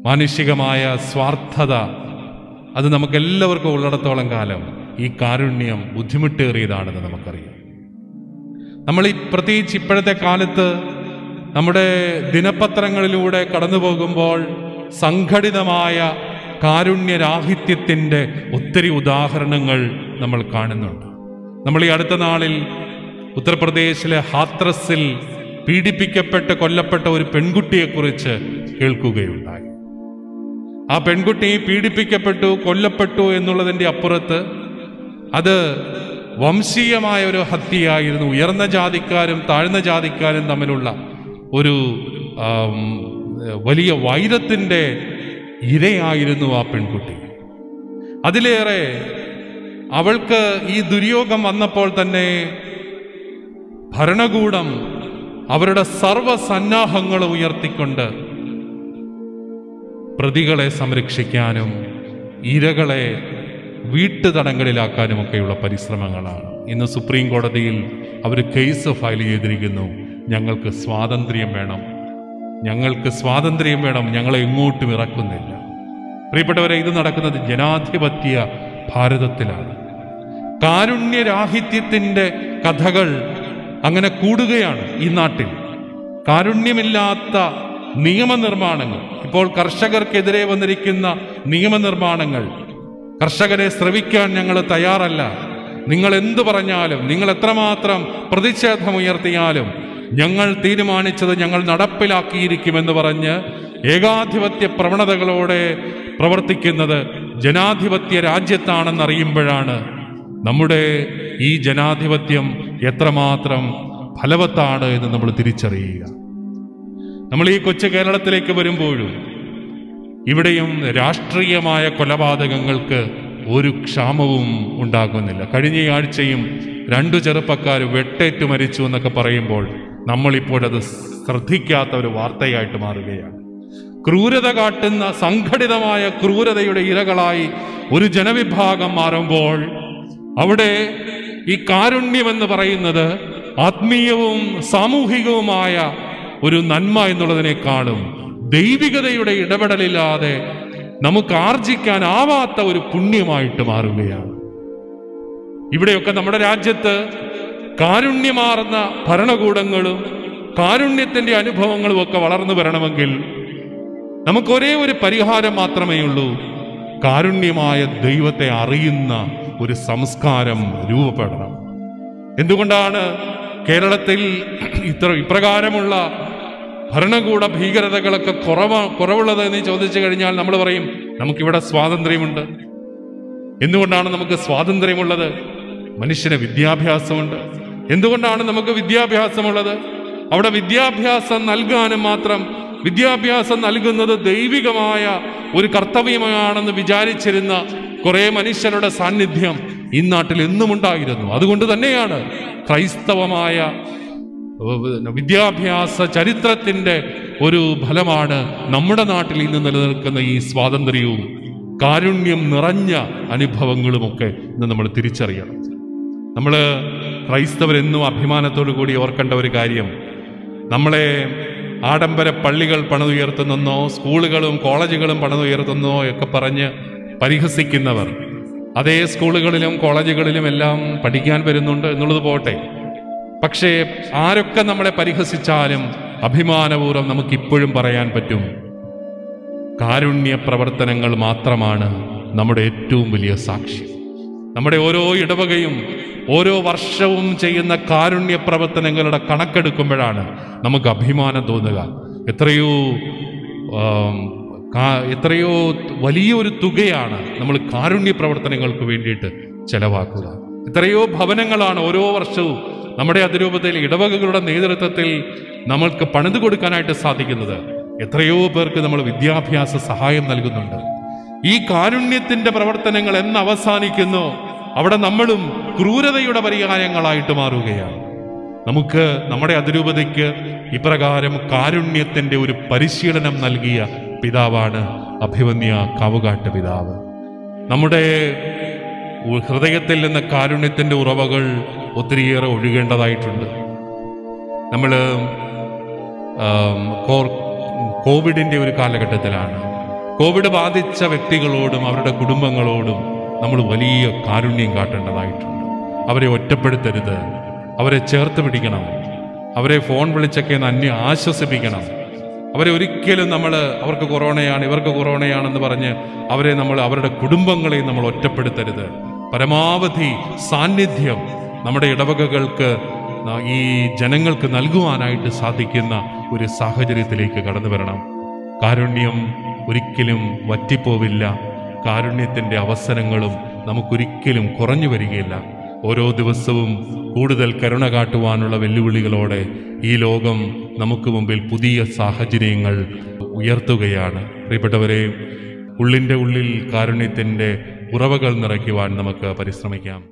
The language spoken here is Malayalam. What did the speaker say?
മാനുഷികമായ സ്വാർത്ഥത അത് നമുക്കെല്ലാവർക്കും ഉള്ളിടത്തോളം കാലം ഈ കാരുണ്യം ബുദ്ധിമുട്ടേറിയതാണെന്ന് നമുക്കറിയാം നമ്മൾ ഈ പ്രത്യേകിച്ച് ഇപ്പോഴത്തെ കാലത്ത് നമ്മുടെ ദിനപത്രങ്ങളിലൂടെ കടന്നു പോകുമ്പോൾ സംഘടിതമായ കാരുണ്യരാഹിത്യത്തിൻ്റെ ഒത്തിരി ഉദാഹരണങ്ങൾ നമ്മൾ കാണുന്നുണ്ട് നമ്മൾ ഈ അടുത്ത നാളിൽ ഉത്തർപ്രദേശിലെ ഹാത്രസിൽ പീഡിപ്പിക്കപ്പെട്ട് കൊല്ലപ്പെട്ട ഒരു പെൺകുട്ടിയെക്കുറിച്ച് കേൾക്കുകയുണ്ടായി ആ പെൺകുട്ടി പീഡിപ്പിക്കപ്പെട്ടു കൊല്ലപ്പെട്ടു എന്നുള്ളതിൻ്റെ അപ്പുറത്ത് അത് വംശീയമായ ഒരു ഹത്യയായിരുന്നു ഉയർന്ന ജാതിക്കാരും താഴ്ന്ന ജാതിക്കാരും തമ്മിലുള്ള ഒരു ആം, വലിയ വൈരത്തിൻ്റെ ഇരയായിരുന്നു ആ പെൺകുട്ടി അതിലേറെ അവൾക്ക് ഈ ദുര്യോഗം വന്നപ്പോൾ തന്നെ ഭരണകൂടം അവരുടെ സർവസന്നാഹങ്ങളും ഉയർത്തിക്കൊണ്ട് പ്രതികളെ സംരക്ഷിക്കാനും ഇരകളെ വീട്ടുതടങ്കലിലാക്കാനും ഒക്കെയുള്ള പരിശ്രമങ്ങളാണ് ഇന്ന് സുപ്രീം കോടതിയിൽ അവർ കേസ് ഫയൽ ചെയ്തിരിക്കുന്നു ഞങ്ങൾക്ക് സ്വാതന്ത്ര്യം വേണം ഞങ്ങൾക്ക് സ്വാതന്ത്ര്യം വേണം ഞങ്ങളെ എങ്ങോട്ടും ഇറക്കുന്നില്ല പ്രിയപ്പെട്ടവരെ ഇത് നടക്കുന്നത് ജനാധിപത്യ ഭാരതത്തിലാണ് കാരുണ്യരാഹിത്യത്തിൻ്റെ കഥകൾ അങ്ങനെ കൂടുകയാണ് ഈ നാട്ടിൽ കാരുണ്യമില്ലാത്ത നിയമനിർമ്മാണങ്ങൾ ഇപ്പോൾ കർഷകർക്കെതിരെ വന്നിരിക്കുന്ന നിയമനിർമ്മാണങ്ങൾ കർഷകരെ ശ്രവിക്കാൻ ഞങ്ങൾ തയ്യാറല്ല നിങ്ങൾ എന്തു പറഞ്ഞാലും നിങ്ങൾ എത്രമാത്രം പ്രതിഷേധമുയർത്തിയാലും ഞങ്ങൾ തീരുമാനിച്ചത് ഞങ്ങൾ നടപ്പിലാക്കിയിരിക്കുമെന്ന് പറഞ്ഞ് ഏകാധിപത്യ പ്രവണതകളോടെ പ്രവർത്തിക്കുന്നത് ജനാധിപത്യ രാജ്യത്താണെന്നറിയുമ്പോഴാണ് നമ്മുടെ ഈ ജനാധിപത്യം എത്രമാത്രം ഫലവത്താണ് എന്ന് നമ്മൾ തിരിച്ചറിയുക നമ്മൾ ഈ കൊച്ചു കേരളത്തിലേക്ക് വരുമ്പോഴും ഇവിടെയും രാഷ്ട്രീയമായ കൊലപാതകങ്ങൾക്ക് ഒരു ക്ഷാമവും ഉണ്ടാകുന്നില്ല കഴിഞ്ഞ ആഴ്ചയും രണ്ടു ചെറുപ്പക്കാർ വെട്ടേറ്റ് മരിച്ചു എന്നൊക്കെ പറയുമ്പോൾ നമ്മളിപ്പോഴത് ശ്രദ്ധിക്കാത്ത ഒരു വാർത്തയായിട്ട് മാറുകയാണ് ക്രൂരത കാട്ടുന്ന സംഘടിതമായ ക്രൂരതയുടെ ഇരകളായി ഒരു ജനവിഭാഗം മാറുമ്പോൾ അവിടെ ഈ കാരുണ്യമെന്ന് പറയുന്നത് ആത്മീയവും സാമൂഹികവുമായ ഒരു നന്മ എന്നുള്ളതിനേക്കാളും ദൈവികതയുടെ ഇടപെടലില്ലാതെ നമുക്ക് ആർജിക്കാനാവാത്ത ഒരു പുണ്യമായിട്ട് മാറുകയാണ് ഇവിടെയൊക്കെ നമ്മുടെ രാജ്യത്ത് കാരുണ്യമാർന്ന ഭരണകൂടങ്ങളും കാരുണ്യത്തിന്റെ അനുഭവങ്ങളും ഒക്കെ വളർന്നു വരണമെങ്കിൽ നമുക്ക് ഒരേ ഒരു പരിഹാരം മാത്രമേ ഉള്ളൂ കാരുണ്യമായ ദൈവത്തെ അറിയുന്ന ഒരു സംസ്കാരം രൂപപ്പെടണം എന്തുകൊണ്ടാണ് കേരളത്തിൽ ഇത്ര ഇപ്രകാരമുള്ള ഭരണകൂട ഭീകരതകളൊക്കെ കുറവ കുറവുള്ളത് എന്ന് ചോദിച്ചു കഴിഞ്ഞാൽ നമ്മൾ പറയും നമുക്കിവിടെ സ്വാതന്ത്ര്യമുണ്ട് എന്തുകൊണ്ടാണ് നമുക്ക് സ്വാതന്ത്ര്യമുള്ളത് മനുഷ്യന് വിദ്യാഭ്യാസമുണ്ട് എന്തുകൊണ്ടാണ് നമുക്ക് വിദ്യാഭ്യാസമുള്ളത് അവിടെ വിദ്യാഭ്യാസം നൽകാനും മാത്രം വിദ്യാഭ്യാസം നൽകുന്നത് ദൈവികമായ ഒരു കർത്തവ്യമാണെന്ന് വിചാരിച്ചിരുന്ന കുറേ മനുഷ്യരുടെ സാന്നിധ്യം ഈ നാട്ടിൽ എന്നും ഉണ്ടായിരുന്നു അതുകൊണ്ട് തന്നെയാണ് ക്രൈസ്തവമായ വിദ്യാഭ്യാസ ചരിത്രത്തിന്റെ ഒരു ഫലമാണ് നമ്മുടെ നാട്ടിൽ ഇന്ന് നിലനിൽക്കുന്ന ഈ സ്വാതന്ത്ര്യവും കാരുണ്യം നിറഞ്ഞ അനുഭവങ്ങളുമൊക്കെ ഇന്ന് നമ്മൾ തിരിച്ചറിയണം നമ്മൾ ക്രൈസ്തവരെന്നും അഭിമാനത്തോടു കൂടി ഓർക്കേണ്ട ഒരു കാര്യം നമ്മളെ ആഡംബര പള്ളികൾ പണിതുയർത്തുന്നെന്നോ സ്കൂളുകളും കോളേജുകളും പണിതുയർത്തുന്നോ ഒക്കെ പറഞ്ഞ് പരിഹസിക്കുന്നവർ അതേ സ്കൂളുകളിലും കോളേജുകളിലും എല്ലാം പഠിക്കാൻ വരുന്നുണ്ട് എന്നുള്ളത് പോട്ടെ പക്ഷേ ആരൊക്കെ നമ്മളെ പരിഹസിച്ചാലും അഭിമാനപൂർവ്വം നമുക്ക് ഇപ്പോഴും പറയാൻ പറ്റും കാരുണ്യ പ്രവർത്തനങ്ങൾ മാത്രമാണ് നമ്മുടെ ഏറ്റവും വലിയ സാക്ഷി നമ്മുടെ ഓരോ ഇടവകയും ഓരോ വർഷവും ചെയ്യുന്ന കാരുണ്യ പ്രവർത്തനങ്ങളുടെ കണക്കെടുക്കുമ്പോഴാണ് നമുക്ക് അഭിമാനം തോന്നുക എത്രയോ ആം, കാ- എത്രയോ വലിയൊരു തുകയാണ് നമ്മൾ കാരുണ്യ പ്രവർത്തനങ്ങൾക്ക് വേണ്ടിയിട്ട് ചെലവാക്കുക എത്രയോ ഭവനങ്ങളാണ് ഓരോ വർഷവും നമ്മുടെ അതിരൂപതയിൽ ഇടവകകളുടെ നേതൃത്വത്തിൽ നമ്മൾക്ക് പണിതു കൊടുക്കാനായിട്ട് സാധിക്കുന്നത് എത്രയോ പേർക്ക് നമ്മൾ വിദ്യാഭ്യാസ സഹായം നൽകുന്നുണ്ട് ഈ കാരുണ്യത്തിന്റെ പ്രവർത്തനങ്ങൾ എന്ന് അവസാനിക്കുന്നു അവിടെ നമ്മളും ക്രൂരതയുടെ പരിഹാരങ്ങളായിട്ട് മാറുകയാണ് നമുക്ക് നമ്മുടെ അതിരൂപതയ്ക്ക് ഇപ്രകാരം കാരുണ്യത്തിന്റെ ഒരു പരിശീലനം നൽകിയ പിതാവാണ് അഭിവന്യ കാവുകാട്ട് പിതാവ് നമ്മുടെ ഉ- ഹൃദയത്തിൽ നിന്ന് കാരുണ്യത്തിന്റെ ഉറവകൾ ഒത്തിരിയേറെ ഒഴുകേണ്ടതായിട്ടുണ്ട് നമ്മൾ കോവിഡിന്റെ ഒരു കാലഘട്ടത്തിലാണ് കോവിഡ് ബാധിച്ച വ്യക്തികളോടും അവരുടെ കുടുംബങ്ങളോടും നമ്മൾ വലിയ കാരുണ്യം കാട്ടേണ്ടതായിട്ടുണ്ട് അവരെ ഒറ്റപ്പെടുത്തരുത് അവരെ ചേർത്ത് പിടിക്കണം അവരെ ഫോൺ വിളിച്ചൊക്കെ ഒന്ന് അന്യ ആശ്വസിപ്പിക്കണം അവരെ ഒരിക്കലും നമ്മൾ അവർക്ക് കൊറോണയാണ് ഇവർക്ക് കൊറോണയാണെന്ന് പറഞ്ഞ് അവരെ നമ്മൾ അവരുടെ കുടുംബങ്ങളെ നമ്മൾ ഒറ്റപ്പെടുത്തരുത് പരമാവധി സാന്നിധ്യം നമ്മുടെ ഇടവകകൾക്ക് ന- ഈ ജനങ്ങൾക്ക് നൽകുവാനായിട്ട് സാധിക്കുന്ന ഒരു സാഹചര്യത്തിലേക്ക് കടന്നു വരണം കാരുണ്യം ഒരിക്കലും വറ്റിപ്പോവില്ല കാരുണ്യത്തിൻ്റെ അവസരങ്ങളും നമുക്കൊരിക്കലും കുറഞ്ഞു വരികയില്ല ഓരോ ദിവസവും കൂടുതൽ കരുണ കാട്ടുവാനുള്ള വെല്ലുവിളികളോടെ ഈ ലോകം നമുക്ക് മുമ്പിൽ പുതിയ സാഹചര്യങ്ങൾ ഉയർത്തുകയാണ് പ്രിയപ്പെട്ടവരെ ഉള്ളിൻ്റെ ഉള്ളിൽ കാരുണ്യത്തിൻ്റെ ഉറവകൾ നിറയ്ക്കുവാൻ നമുക്ക് പരിശ്രമിക്കാം